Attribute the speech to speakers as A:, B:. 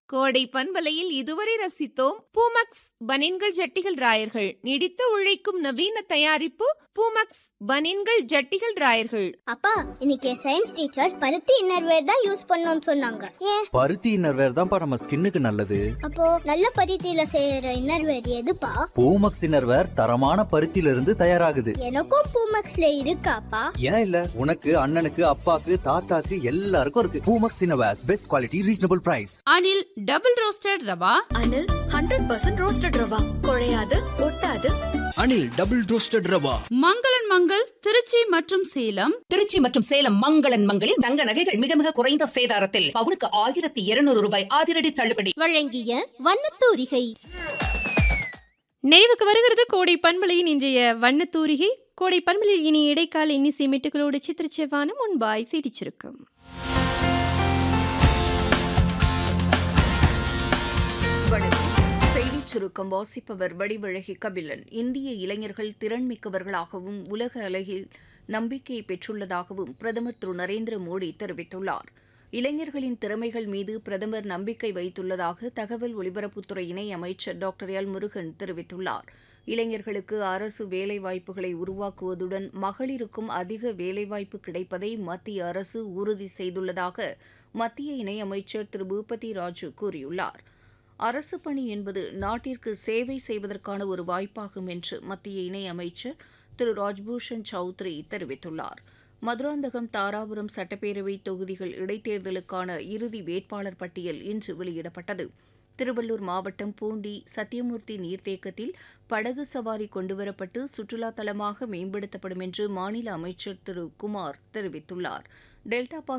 A: கோடை பண்பலையில் இதுவரை ரசித்தோம் பூமக்ஸ் பனின்கள் ஜட்டிகள் ராயர்கள் நீடித்து உழைக்கும் நவீன தயாரிப்பு பூமக்ஸ் பனின்கள் ஜட்டிகள் ராயர்கள்
B: அப்பா இன்னைக்கு சயின்ஸ் டீச்சர் பருத்தி இன்னர்வேர் தான் யூஸ் பண்ணணும்னு சொன்னாங்க ஏன்
C: பருத்தி இன்னர்வேர் தான்ப்பா நம்ம ஸ்கின்னுக்கு நல்லது
B: அப்போ நல்ல பருத்தியில செய்யற இன்னர்வேர் எதுப்பா
C: பூமக்ஸ் இன்னர்வேர் தரமான பருத்தியில இருந்து தயாராகுது
B: எனக்கும் பூமக்ஸ்ல இருக்காப்பா
C: ஏன் இல்ல உனக்கு அண்ணனுக்கு அப்பாக்கு தாத்தாக்கு எல்லாருக்கும் இருக்கு Poomex innerwears best quality reasonable price
D: Anil double roasted rava
E: Anil hundred percent roasted rava குழையாது ஒட்டாது
F: அனில் டபுள் ரோஸ்டட் ரவா
D: மங்களன் மங்கள் திருச்சி மற்றும் சேலம்
G: திருச்சி மற்றும் சேலம் மங்களன் மங்களில் தங்க நகைகள் மிக மிக குறைந்த சேதாரத்தில் பவுனுக்கு ஆயிரத்தி இருநூறு ரூபாய் அதிரடி தள்ளுபடி
B: வழங்கிய வண்ணத்தூரிகை
H: நிறைவுக்கு வருகிறது கோடை பண்பலையின் இன்றைய வண்ணத்தூரிகை கோடை பண்பலில் இனி இடைக்கால இன்னிசை மெட்டுகளோடு சித்திரச்செவ்வானம் முன்பாய் செய்திச் சுருக்கம்
I: வணக்கம் செய்திச் சுருக்கம் வாசிப்பவர் வடிவழகி கபிலன் இந்திய இளைஞர்கள் திறன்மிக்கவர்களாகவும் உலக அளவில் நம்பிக்கையை பெற்றுள்ளதாகவும் பிரதமர் திரு நரேந்திர மோடி தெரிவித்துள்ளார் இளைஞர்களின் திறமைகள் மீது பிரதமர் நம்பிக்கை வைத்துள்ளதாக தகவல் ஒலிபரப்புத்துறை இணை அமைச்சர் டாக்டர் எல் முருகன் தெரிவித்துள்ளார் இளைஞர்களுக்கு அரசு வேலைவாய்ப்புகளை உருவாக்குவதுடன் மகளிருக்கும் அதிக வேலைவாய்ப்பு கிடைப்பதை மத்திய அரசு உறுதி செய்துள்ளதாக மத்திய இணையமைச்சர் திரு பூபதி ராஜு கூறியுள்ளார் அரசு பணி என்பது நாட்டிற்கு சேவை செய்வதற்கான ஒரு வாய்ப்பாகும் என்று மத்திய இணையமைச்சர் திரு ராஜ்பூஷன் சௌத்ரி தெரிவித்துள்ளார் மதுராந்தகம் தாராபுரம் சட்டப்பேரவை தொகுதிகள் இடைத்தேர்தலுக்கான இறுதி வேட்பாளர் பட்டியல் இன்று வெளியிடப்பட்டது திருவள்ளூர் மாவட்டம் பூண்டி சத்தியமூர்த்தி நீர்த்தேக்கத்தில் படகு சவாரி கொண்டுவரப்பட்டு சுற்றுலா தலமாக மேம்படுத்தப்படும் என்று மாநில அமைச்சர் திரு குமார் தெரிவித்துள்ளார் டெல்டா பாஸ்